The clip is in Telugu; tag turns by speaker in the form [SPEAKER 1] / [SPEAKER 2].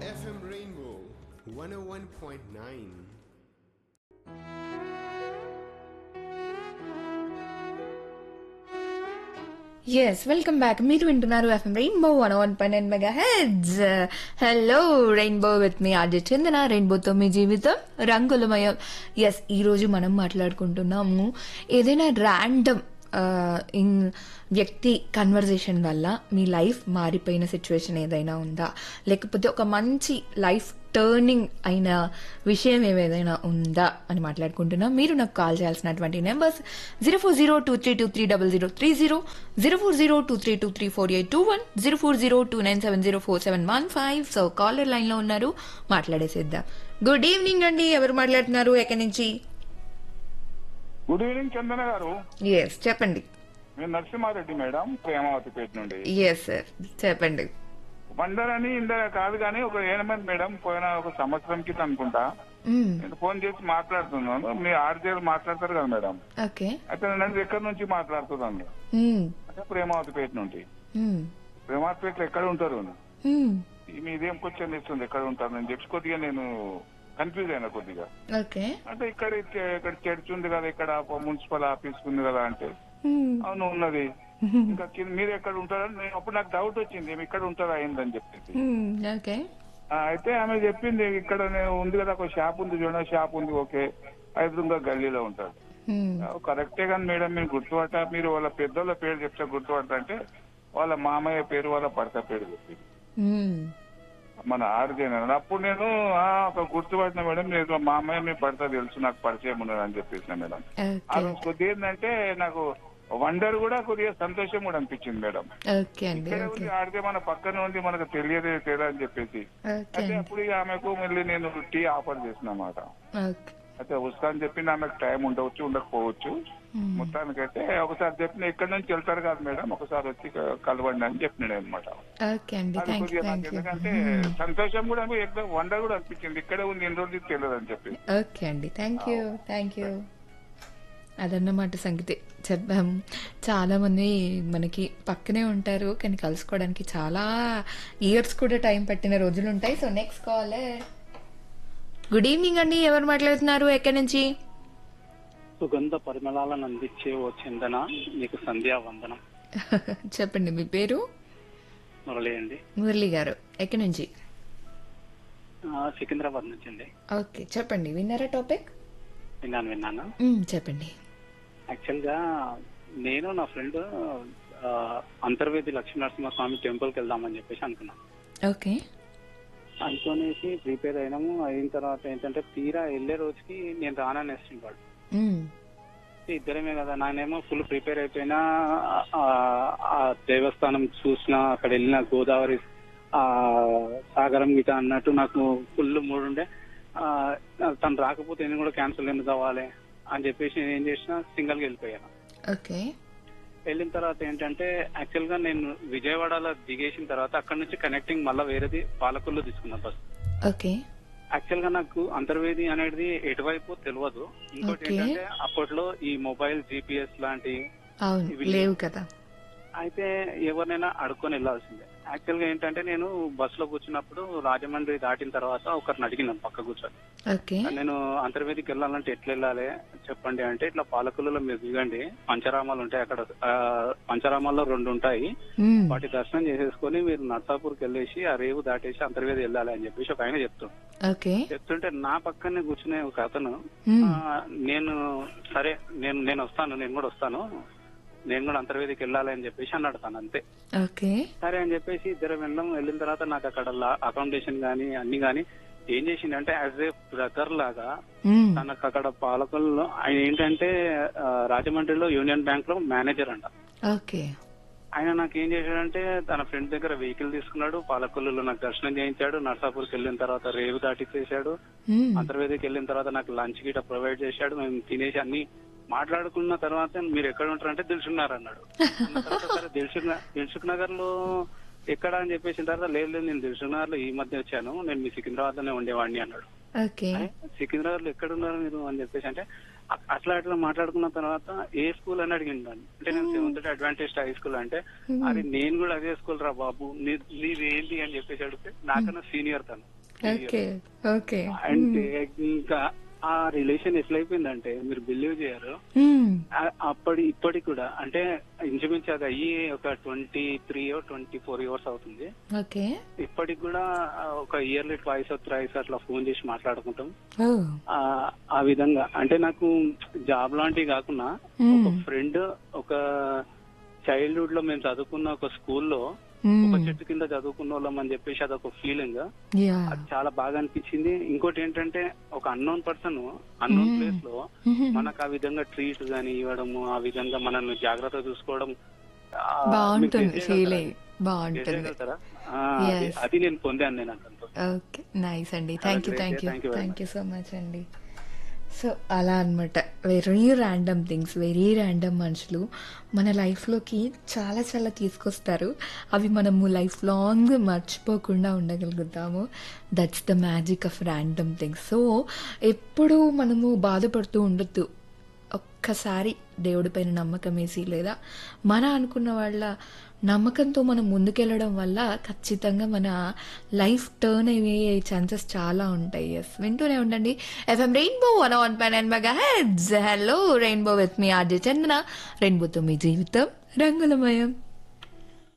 [SPEAKER 1] FM Rainbow 101.9.
[SPEAKER 2] Yes welcome back మీరు వింటున్నారు ఎఫ్ఎం రెయిన్బో వన్ వన్ పన్నెండు megahertz hello Rainbow with మీ ఆర్జే చందన రెయిన్బోతో మీ జీవితం రంగులమయం ఎస్ ఈ రోజు మనం మాట్లాడుకుంటున్నాము ఏదైనా ర్యాండమ్ ఇన్ వ్యక్తి కన్వర్జేషన్ వల్ల మీ లైఫ్ మారిపోయిన సిచ్యువేషన్ ఏదైనా ఉందా లేకపోతే ఒక మంచి లైఫ్ టర్నింగ్ అయిన విషయం ఏదైనా ఉందా అని మాట్లాడుకుంటున్నాం మీరు నాకు కాల్ చేయాల్సినటువంటి numbers zero four zero two three two three double zero three zero zero four zero two three two three four eight two one zero four zero two nine seven zero four seven one five so caller line లో ఉన్నారు మాట్లాడేసేద్దాం గుడ్ ఈవినింగ్ అండి ఎవరు మాట్లాడుతున్నారు ఎక్కడి నుంచి
[SPEAKER 3] గుడ్ ఈవినింగ్ చందన గారు
[SPEAKER 2] ఎస్ చెప్పండి
[SPEAKER 3] నేను నరసింహారెడ్డి మేడం ప్రేమావతిపేట నుండి
[SPEAKER 2] ఎస్ సార్ చెప్పండి
[SPEAKER 3] వండర్ అని ఇందర కాదు కానీ ఒక ఏనమంది మేడం పోయిన ఒక సంవత్సరం క్రితం అనుకుంటా
[SPEAKER 2] మ్మ్.
[SPEAKER 3] నేను ఫోన్ చేసి మాట్లాడుతున్నాను మీ ఆర్జేలు మాట్లాడతారు కదా మేడం
[SPEAKER 2] ఓకే
[SPEAKER 3] అయితే నేను ఎక్కడి నుంచి మాట్లాడుతున్నాను
[SPEAKER 2] మ్మ్.
[SPEAKER 3] అంటే ప్రేమావతిపేట నుండి
[SPEAKER 2] మ్మ్.
[SPEAKER 3] ప్రేమావతిపేటలో ఎక్కడ ఉంటారు
[SPEAKER 2] మ్మ్.
[SPEAKER 3] ఈ మీదేం క్వశ్చన్ ఇస్తుంది ఎక్కడ ఉంటారు అని చెప్పి కొద్దిగా నేను కన్ఫ్యూజ్ అయినా కొద్దిగా
[SPEAKER 2] ఓకే
[SPEAKER 3] అంటే ఇక్కడ ఇక్కడ చర్చ్ ఉంది కదా ఇక్కడ మున్సిపల్ ఆఫీస్ ఉంది కదా అంటే
[SPEAKER 2] మ్మ్.
[SPEAKER 3] అవును ఉన్నది ఇంకా కింద మీరు ఎక్కడ ఉంటారని నేను అప్పుడు నాకు డౌట్ వచ్చింది "ఏమి ఇక్కడ ఉంటారా అయిందని చెప్పేసి
[SPEAKER 2] మ్మ్. ఓకే
[SPEAKER 3] ఆ, అయితే ఆమె చెప్పింది ఇక్కడ నేను ఉంది కదా ఒక షాప్ ఉంది చూడండి షాప్ ఉంది ఓకే ఎదురుగా గల్లీలో ఉంటాడు
[SPEAKER 2] మ్మ్.
[SPEAKER 3] ఆ, కరెక్టే కానీ మేడం మీరు గుర్తుపట్ట మీరు వాళ్ళ పెద్దోళ్ళ పేరు చెప్తే గుర్తుపట్ట అంటే వాళ్ళ మామయ్య పేరు వాళ్ళ భర్త పేరు చెప్పింది
[SPEAKER 2] మ్మ్.
[SPEAKER 3] మన ఆరుదేన అప్పుడు నేను ఆ, ఒక గుర్తుపట్టిన మేడం నేను మా అమ్మాయి మీ భర్త తెలుసు నాకు పరిచయం ఉన్నది అని చెప్పేసిన మేడం ఆ
[SPEAKER 2] ఓకే
[SPEAKER 3] రోజు కొద్దిగా ఏంటంటే నాకు వండర్ కూడా కొద్దిగా సంతోషం కూడా అనిపించింది మేడం
[SPEAKER 2] ఓకే అండి
[SPEAKER 3] ఇక్కడ
[SPEAKER 2] ఓకే
[SPEAKER 3] ఉంది ఆడితే మన పక్కన ఉంది మనకు తెలియదే తేడా అని చెప్పేసి
[SPEAKER 2] ఓకే
[SPEAKER 3] అయితే
[SPEAKER 2] అండి
[SPEAKER 3] అప్పుడు ఇక ఆమెకు మళ్ళీ నేను టీ ఆఫర్ చేసిన అన్నమాట
[SPEAKER 2] ఓకే
[SPEAKER 3] అయితే వస్తా అని చెప్పి ఆమెకు టైం ఉండవచ్చు ఉండకపోవచ్చు
[SPEAKER 2] మ్మ్.
[SPEAKER 3] మొత్తానికైతే ఒకసారి చెప్పిన ఎక్కడి నుంచి వెళ్తారు కాదు మేడం ఒకసారి వచ్చి క- కలవండి అని చెప్పినాడు అనమాట
[SPEAKER 2] ఓకే అండి
[SPEAKER 3] అది
[SPEAKER 2] థ్యాంక్ యూ
[SPEAKER 3] కొద్దిగా నాకు
[SPEAKER 2] థ్యాంక్ యూ
[SPEAKER 3] ఎందుకంటే సంతోషం కూడా ఎక్కువ వండ కూడా అనిపించింది ఇక్కడే ఉంది ఎన్ని రోజులు తెలియదు అని చెప్పి
[SPEAKER 2] ఓకే అండి థ్యాంక్ యూ థ్యాంక్ యూ అదన్నమాట సంగతి చెప్పాం చాలా మంది మనకి పక్కనే ఉంటారు కానీ కలుసుకోవడానికి చాలా ఇయర్స్ కూడా టైం పట్టిన రోజులు ఉంటాయి so next call good evening అండి ఎవరు మాట్లాడుతున్నారు ఎక్కడి నుంచి
[SPEAKER 4] సుగంధ పరిమళాలను అందించే ఓ చందన నీకు సంధ్యా వందనం
[SPEAKER 2] చెప్పండి మీ పేరు
[SPEAKER 4] మురళి అండి
[SPEAKER 2] మురళి గారు ఎక్కడి నుంచి
[SPEAKER 4] ఆ, సికింద్రాబాద్ నుంచి అండి
[SPEAKER 2] ఓకే చెప్పండి విన్నారా టాపిక్
[SPEAKER 4] విన్నాను విన్నాను
[SPEAKER 2] చెప్పండి
[SPEAKER 4] యాక్చువల్ గా నేను నా ఫ్రెండ్ అంతర్వేది లక్ష్మీ నరసింహస్వామి టెంపుల్ కి వెళ్దామని చెప్పేసి అనుకున్నాను
[SPEAKER 2] ఓకే
[SPEAKER 4] అనుకునేసి ప్రిపేర్ అయినాము అయిన తర్వాత ఏంటంటే తీరా వెళ్ళే రోజుకి నేను రాననేసింది వాడు
[SPEAKER 2] మ్మ్.
[SPEAKER 4] ఇద్దరమే కదా నానేమో ఫుల్ ప్రిపేర్ అయిపోయినా ఆ, ఆ దేవస్థానం చూసిన అక్కడ వెళ్ళిన గోదావరి ఆ సాగరం గిట అన్నట్టు నాకు ఫుల్ మూడు ఉండే ఆ, తను రాకపోతే నేను కూడా క్యాన్సిల్ ఎందుకు అవ్వాలి అని చెప్పేసి నేను ఏం చేసిన సింగిల్ గా వెళ్ళిపోయాను
[SPEAKER 2] ఓకే
[SPEAKER 4] వెళ్ళిన తర్వాత ఏంటంటే యాక్చువల్ గా నేను విజయవాడలో దిగేసిన తర్వాత అక్కడ నుంచి కనెక్టింగ్ మళ్ళీ వేరేది పాలకొల్లు తీసుకున్నా బస్
[SPEAKER 2] ఓకే
[SPEAKER 4] యాక్చువల్ గా నాకు అంతర్వేది అనేది ఎటువైపు తెలియదు ఇంకోటి
[SPEAKER 2] Okay.
[SPEAKER 4] ఏంటంటే అప్పట్లో ఈ మొబైల్ జీపీఎస్ లాంటి
[SPEAKER 2] అవును
[SPEAKER 4] ఇవి
[SPEAKER 2] లేవు కదా
[SPEAKER 4] అయితే ఎవరినైనా అడుక్కొని వెళ్ళాల్సిందే యాక్చువల్ గా ఏంటంటే నేను బస్ లో కూర్చున్నప్పుడు రాజమండ్రి దాటిన తర్వాత ఒకరిని అడిగినాను పక్క కూర్చొని
[SPEAKER 2] ఓకే
[SPEAKER 4] నేను అంతర్వేదికి వెళ్ళాలంటే ఎట్లా వెళ్ళాలి చెప్పండి అంటే ఇట్లా పాలకులలో మీరు దిగండి పంచరామాలు ఉంటాయి అక్కడ ఆ, పంచరామాల్లో రెండు ఉంటాయి
[SPEAKER 2] మ్మ్.
[SPEAKER 4] వాటి దర్శనం చేసేసుకొని మీరు నర్సాపూర్కి వెళ్ళేసి ఆ రేవు దాటేసి అంతర్వేది వెళ్ళాలి అని చెప్పేసి ఒక ఆయన చెప్తుండు
[SPEAKER 2] ఓకే
[SPEAKER 4] చెప్తుంటే నా పక్కనే కూర్చునే ఒక అతను
[SPEAKER 2] మ్మ్.
[SPEAKER 4] ఆ, నేను సరే నేను నేను వస్తాను నేను కూడా వస్తాను నేను కూడా అంతర్వేదికి వెళ్ళాలి అని చెప్పేసి అన్నాడు తను అంతే
[SPEAKER 2] ఓకే
[SPEAKER 4] సరే అని చెప్పేసి ఇద్దరు వెళ్ళాం వెళ్ళిన తర్వాత నాకు అక్కడ అకామిడేషన్ గానీ అన్ని గానీ ఏం చేసిండంటే యాజ్ ఏ బ్రదర్ లాగా
[SPEAKER 2] మ్మ్.
[SPEAKER 4] తనకు అక్కడ పాలకుల్లో ఆయన ఏంటంటే ఆ, రాజమండ్రిలో యూనియన్ బ్యాంక్ లో మేనేజర్ అంట
[SPEAKER 2] ఓకే
[SPEAKER 4] ఆయన నాకు ఏం చేశాడంటే తన ఫ్రెండ్ దగ్గర వెహికల్ తీసుకున్నాడు పాలకొల్లులో నాకు దర్శనం చేయించాడు నర్సాపూర్కి వెళ్ళిన తర్వాత రేవు దాటిచ్చేసాడు
[SPEAKER 2] మ్మ్.
[SPEAKER 4] అంతర్వేదికి వెళ్ళిన తర్వాత నాకు లంచ్ గిట ప్రొవైడ్ చేశాడు మేము తినేసి అన్ని మాట్లాడుకున్న తర్వాత మీరు ఎక్కడ ఉంటారంటే దిల్సుకున్నారు అన్నాడు అన్న తర్వాత సరే దిల్సుఖ్ దిల్సుఖ్ నగర్ లో ఎక్కడ అని చెప్పేసిన తర్వాత లేదు లేదు నేను దిల్సుఖ్ నగర్ లో ఈ మధ్య వచ్చాను నేను మీ సికింద్రాబాద్ లోనే ఉండేవాడిని అన్నాడు
[SPEAKER 2] ఓకే
[SPEAKER 4] సికింద్రాబాద్ లో ఎక్కడ ఉన్నారు మీరు అని చెప్పేసి అంటే అ- అట్లా అట్లా మాట్లాడుకున్న తర్వాత ఏ స్కూల్ అని అడిగిండు నన్ను. అంటే నేను సెవెంత్ అడ్వాంటేజ్ హై స్కూల్ అంటే అది నేను కూడా అదే స్కూల్ రా బాబు నీ- నీది ఏంటి అని చెప్పేసి అడిగితే నాకన్నా సీనియర్ తను
[SPEAKER 2] ఓకే ఓకే
[SPEAKER 4] అంటే ఇంకా ఆ రిలేషన్ ఎట్లయిపోయిందంటే మీరు బిలీవ్ చేయరు
[SPEAKER 2] మ్మ్.
[SPEAKER 4] ఆ- అప్పటి ఇప్పటికి కూడా అంటే ఇంచుమించు అది అయ్యి ఒక twenty three twenty four years అవుతుంది
[SPEAKER 2] ఓకే
[SPEAKER 4] ఇప్పటికి కూడా ఆ, ఒక ఇయర్లీ ట్వైస్ త్రైస్ అట్లా ఫోన్ చేసి మాట్లాడుకుంటాం
[SPEAKER 2] ఓ
[SPEAKER 4] ఆ ఆ విధంగా అంటే నాకు జాబ్ లాంటివి కాకుండా ఒక ఫ్రెండ్ ఒక చైల్డ్హుడ్ లో మేము చదువుకున్న ఒక స్కూల్లో ఒక చెట్టు కింద చదువుకున్న వాళ్ళం అని చెప్పేసి అదొక ఫీలింగ్
[SPEAKER 2] యా
[SPEAKER 4] అది చాలా బాగా అనిపించింది ఇంకోటి ఏంటంటే ఒక అన్నోన్ పర్సన్ అన్నోన్ ప్లేస్ లో మనకు ఆ విధంగా ట్రీట్ గాని ఇవ్వడము ఆ విధంగా మనల్ని జాగ్రత్త చూసుకోవడం ఆ, మీరు
[SPEAKER 2] బాగుంటుంది
[SPEAKER 4] చేసేయగలుగుతారా?
[SPEAKER 2] ఫీలింగ్ బాగుంటుంది
[SPEAKER 4] చేసేయగలుగుతారా? ఆ, అది-
[SPEAKER 2] Yes.
[SPEAKER 4] అది నేను పొందాను నేను అతనితో
[SPEAKER 2] ఓకే నైస్ అండి thank you
[SPEAKER 4] great
[SPEAKER 2] thank
[SPEAKER 4] day.
[SPEAKER 2] You
[SPEAKER 4] Thank you very
[SPEAKER 2] thank you so much అండి సో అలా అనమాట very random things very random మనుషులు మన లైఫ్లోకి చాలా చాలా తీసుకొస్తారు అవి మనము లైఫ్ లాంగ్ మర్చిపోకుండా ఉండగలుగుతాము that's the magic of random things so ఎప్పుడూ మనము బాధపడుతూ ఉండొద్దు ఒక్కసారి దేవుడి పైన నమ్మకం వేసి లేదా మన అనుకున్న వాళ్ళ నమ్మకంతో మనం ముందుకెళ్ళడం వల్ల ఖచ్చితంగా మన లైఫ్ టర్న్ అయ్యే ఛాన్సెస్ చాలా ఉంటాయి ఎస్ వింటూనే ఉండండి ఎఫ్ఎం రెయిన్బో వన్ వన్ పైన్ and megahertz hello Rainbow with మీ ఆర్జే చందన రెయిన్బోతో మీ జీవితం రంగులమయం